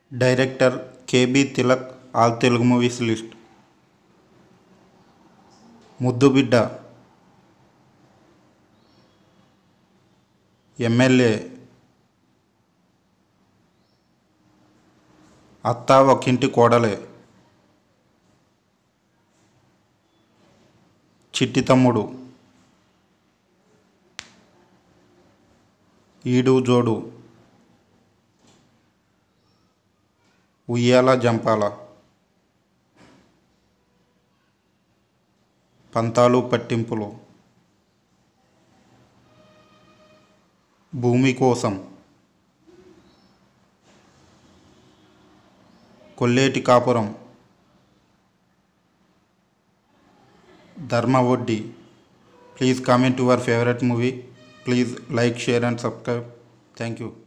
director KB Tilak all Telugu movies list Muddubidda MLA Atha Okinti కోడలే చిట్టి తమ్ముడు ఈడు జోడు ఉయ్యాల జంపాల పంతాలు పట్టింపులు భూమి కోసం కొల్లేటి Kapuram Dharma Vaddi please comment your favourite movie please like share and subscribe thank you